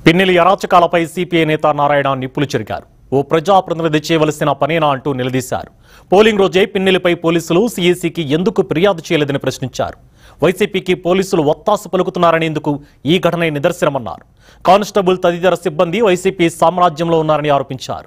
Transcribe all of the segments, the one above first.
Pinnelli అరాచకాలపై CPI నేత నారాయణ నిప్పులు చెరిగారు ఓ ప్రజాప్రతినిధి చేయవలసిన పనేనా అంటూ నిలదీశారు పోలింగ్ రోజే పిన్నెలిపై పోలీసులు సీఈసీకి ఎందుకు ఫిర్యాదు చేయలేదని ప్రశ్నించారు వైసీపీకి పోలీసులు ఒత్తాసు పలుకుతున్నారనేందుకు ఈ ఘటనే నిదర్శనమన్నారు కానిస్టేబుల్ తదితర సిబ్బంది వైసీపీ సామ్రాజ్యంలో ఉన్నారని ఆరోపించారు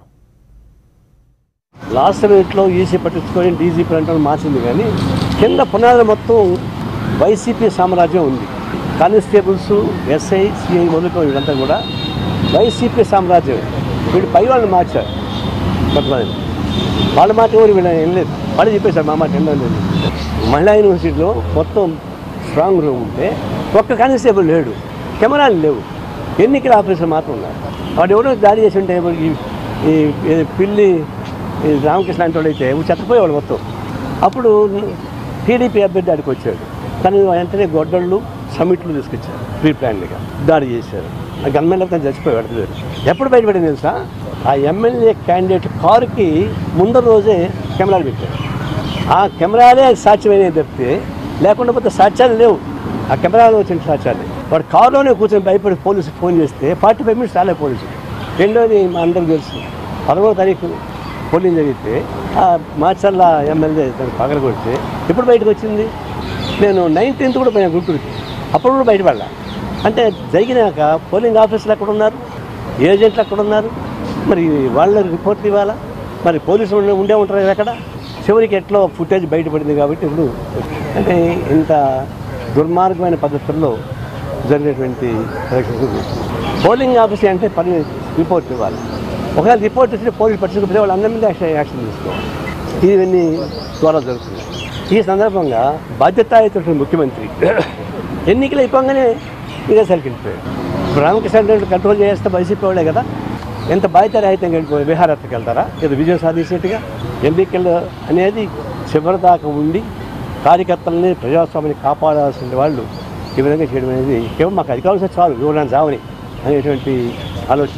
లాస్ట్ మినిట్లో ఈసీ పట్టించుకొని డీజీపీ అంటే మార్చింది కానీ కింద పునాది మొత్తం వైసీపీ సామ్రాజ్యం ఉంది కానిస్టేబుల్స్ ఎస్ఐ సిఐ మొదలుకొని వీళ్ళంతా కూడా వైసీపీ సామ్రాజ్యం వీళ్ళు పై వాళ్ళని మార్చారు కొంతమంది వాళ్ళ మాట ఎవరు వీళ్ళ ఏం లేదు వాళ్ళు చెప్పేశారు మా మాట ఎన్నో లేదు మహిళా యూనివర్సిటీలో మొత్తం స్ట్రాంగ్ రూమ్ ఉంటే ఒక్క కానిస్టేబుల్ లేడు కెమెరాలు లేవు ఎన్నికల ఆఫీసర్ మాత్రం ఉన్నారు వాడు ఎవరో దాడి చేసి ఉంటే ఈ ఈ- ఈ పిల్లి ఈ రామకృష్ణ అంటే వాళ్ళు అయితే చెత్తపోయేవాడు మొత్తం అప్పుడు టీడీపీ అభ్యర్థి ఆడికి వచ్చాడు కానీ వెంటనే గొడ్డళ్ళు సమిట్లు తీసుకొచ్చారు ప్రీ ప్లాన్డ్గా దాడి చేశారు ఆ గన్మెన్ అతను చచ్చిపోయాడు అతను. ఎప్పుడు బయటపడింది తెలుసా ఆ ఎమ్మెల్యే క్యాండిడేట్ కారుకి ముందర రోజే కెమెరాలు పెట్టారు ఆ కెమెరాలే సాక్ష్యమైనవి తప్పితే లేకుండా పోతే సాక్ష్యాలు లేవు ఆ కెమెరాలో వచ్చిన సాక్ష్యాలు వాడు కారులోనే కూర్చొని భయపడి పోలీసు ఫోన్ చేస్తే ఫార్టీ ఫైవ్ మినిట్స్ రాలే పోలీసు రెండోది మా అందరికి తెలుసు పదమూడో తారీఖు పోలింగ్ జరిగితే ఆ మాచర్ల ఎమ్మెల్యే దాన్ని పగలగొడితే ఎప్పుడు బయటకు వచ్చింది నేను నైన్టీన్త్ కూడా పోయాను గుంటూరుకి అప్పుడు కూడా బయటపడ్డా అంటే జరిగినాక పోలింగ్ ఆఫీసర్లు ఎక్కడ ఉన్నారు ఏజెంట్లు ఎక్కడ ఉన్నారు మరి వాళ్ళ రిపోర్ట్ ఇవ్వాలా మరి పోలీసులు ఉండే- ఉండే ఉంటారు కదా అక్కడ చివరికి ఎట్లో ఫుటేజ్ బయటపడింది కాబట్టి ఇప్పుడు అంటే ఇంత దుర్మార్గమైన పద్ధతుల్లో జరిగినటువంటి ఎలక్షన్స్ చూస్తున్నాం. పోలింగ్ ఆఫీసర్ అంటే పని రిపోర్ట్ ఇవ్వాలి ఒకవేళ రిపోర్ట్ ఇస్తే పోలీసు పట్టించుకుంటే వాళ్ళు అందరి మీద యాక్షన్ యాక్షన్ తీసుకోవాలి ఇవన్నీ ద్వారా జరుగుతుంది ఈ సందర్భంగా బాధ్యతాయుత ముఖ్యమంత్రి ఎన్నికలు అయిపోగానే విదేశాలకు వెళ్ళిపోయాడు ఇప్పుడు రామకృష్ణ రెడ్డి కంట్రోల్ చేస్తే వైసీపీ వాళ్ళే కదా ఎంత బాధ్యత రహితంగా వెళ్ళిపోయి విహారత్కి వెళ్తారా ఏదో విజయం సాధించినట్టుగా ఎన్నికలు అనేది చివరి దాకా ఉండి కార్యకర్తలని ప్రజాస్వామ్యాన్ని కాపాడాల్సిన వాళ్ళు ఈ విధంగా చేయడం అనేది కేవలం మాకు అధికారం వస్తే చాలు వివరణ చావని అనేటువంటి ఆలోచన